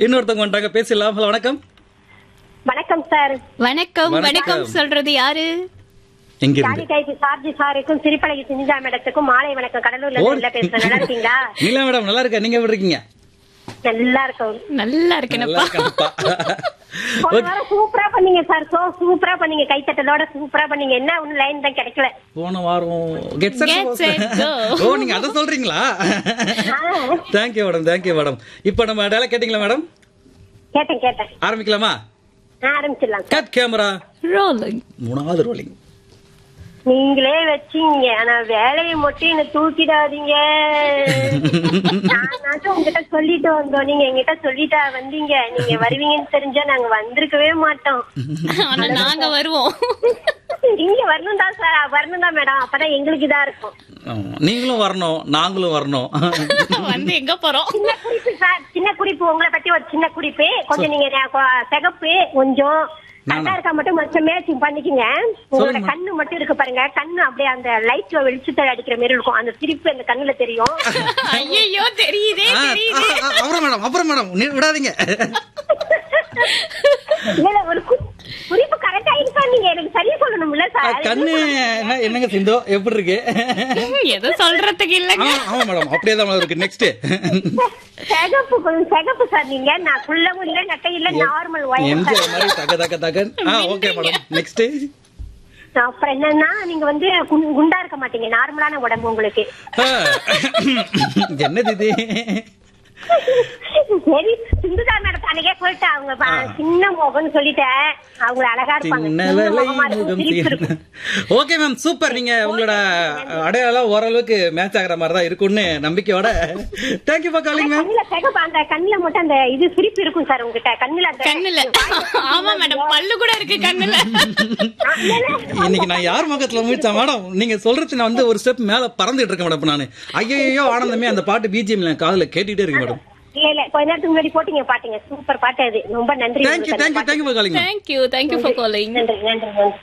இன்னொருத்தவங்க வந்துட்டாங்க பேசலாம் ஹலோ வணக்கம் வணக்கம் சார் வணக்கம் வணக்கம். வணக்கம் சொல்றது யாரு எங்க ஜாலி இருந்து டைப் சார்ஜி சாருக்கும் சிரிப்பழகி சிந்திஜா மேடத்துக்கும் மாலை வணக்கம் கடலூர்ல இருந்து இல்ல பேசுறேன் நல்லா இருக்கீங்களா நீலா மேடம் நல்லா இருக்கா நீங்க எப்படி இருக்கீங்க நல்லா இருக்கும் நல்லா நல்லா இருக்கேனப்பா இருக்கப்பா போன வாரம் சூப்பரா பண்ணீங்க சார் சோ சூப்பரா பண்ணீங்க கைத்தட்டலோட சூப்பரா பண்ணீங்க என்ன ஒண்ணு லைன் தான் கிடைக்கல போன வாரம் கெட் Get set, go. ஓ நீங்க அத சொல்றீங்களா தேங்க்யூ மேடம் தேங்க்யூ மேடம் இப்போ நம்ம டயலாக் கேட்டிங்களா மேடம் கேட்டேன் கேட்டேன் ஆரம்பிக்கலாமா ஆரம்பிச்சிடலாம் சார் கட் கேமரா ரோலிங் மூணாவது ரோலிங் நீங்களே வச்சீங்க ஆனா வேலையை மட்டும் என்ன தூக்கிடாதீங்க நானாச்சும் உங்ககிட்ட சொல்லிட்டு வந்தோம் நீங்க எங்கிட்ட சொல்லிட்டா வந்தீங்க நீங்க வருவீங்கன்னு தெரிஞ்சா நாங்க வந்திருக்கவே மாட்டோம் ஆனா நாங்க வருவோம் இங்க வரணும் தான் சார் வரணும் தான் மேடம் அப்பதான் எங்களுக்கு இதா இருக்கும் நீங்களும் வரணும் நாங்களும் வரணும் வந்து எங்க போறோம் சின்ன குறிப்பு சார் சின்ன குறிப்பு உங்களை பத்தி ஒரு சின்ன குறிப்பு கொஞ்சம் நீங்க நே- கொ- சிகப்பு கொஞ்சம் கரெக்டா இருக்கா மட்டும் மொத்தம் மேட்சிங் பண்ணிக்கங்க உங்களோட சொல்லுங்க. கண்ணு மட்டும் இருக்கு பாருங்க கண்ணு அப்படியே அந்த லைட்ல வெளிச்சத்தை அடிக்கிற மாதிரி இருக்கும் அந்த சிரிப்பு அந்த கண்ணுல தெரியும் ஐயோ தெரியுதே ஆ, தெரியுதே ஆ, ஆ, அப்புறம் மேடம் அப்புறம் மேடம் நீ விடாதீங்க இல்ல இல்ல, ஒரு குறி- குறிப்பு கரெக்டா இருக்கா நீங்க எனக்கு சரியா சொல்லணும்ல ஆ, சார் கண்ணு என்ன என்னங்க சிந்தோ எப்படி இருக்கு எதுவும் சொல்றதுக்கு ஆ, இல்லங்க ஆமா மேடம் அப்படியே தான் மேடம் இருக்கு நெக்ஸ்ட் சிகப்பு கொஞ்சம் சிகப்பு சார் நீங்க நான் குள்ளவும் இல்ல நட்டை இல்ல நார்மல் ஒயிட் எம்ஜிஆர் மாதிரி தக தக தகன் ஆ ஓகே மேடம் நெக்ஸ்ட் அப்புறம் என்னன்னா நீங்க வந்து குண்- குண்டா இருக்க மாட்டீங்க நார்மலான உடம்பு உங்களுக்கு என்னது இது சரி சிந்துதா மேடம் அன்னைக்கே சொல்லிட்டேன் அவங்க ப- சின்ன முகம்னு சொல்லிட்டேன் அவங்க அழகா இருப்பாங்க சின்ன சின்ன வேலை முகமா இருக்கும், முகம் சிரிப்பு இருக்கும். ஓகே மேம் சூப்பர் நீங்க உங்களோட அடையாளம் ஓரளவுக்கு மேட்ச் ஆகுற மாதிரி தான் இருக்கும்னு நம்பிக்கையோட தேங்க்யூ ஃபார் காலிங் மேம் கண்ணுல சிகப்பு அந்த கண்ணுல மட்டும் அந்த இது சிரிப்பு இருக்கும் சார் உங்ககிட்ட கண்ணுல அந்த கண்ணுல ஆமா மேடம் பல்லு கூட இருக்கு கண்ணுல ஆ, இல்ல, இல்ல. இன்னைக்கு நான் யார் முகத்துல முடிச்சா மேடம் நீங்க சொல்றது நான் வந்து ஒரு ஸ்டெப் மேல பறந்துட்டு இருக்கேன் மேடம் இப்ப நானு ஐயோ ஆனந்தமே அந்த பாட்டு பிஜிஎம் காதுல கேட்டுட்டே இருக்கு மேடம் இல்ல இல்ல கொஞ்ச நேரத்துக்கு முன்னாடி போட்டீங்க பாட்டீங்க சூப்பர் பாட்டு அது ரொம்ப நன்றி தேங்க்யூ உங்களுக்கு அந்த thank you thank you for calling ma'am thank you thank you for calling நன்றி நன்றி நன்றி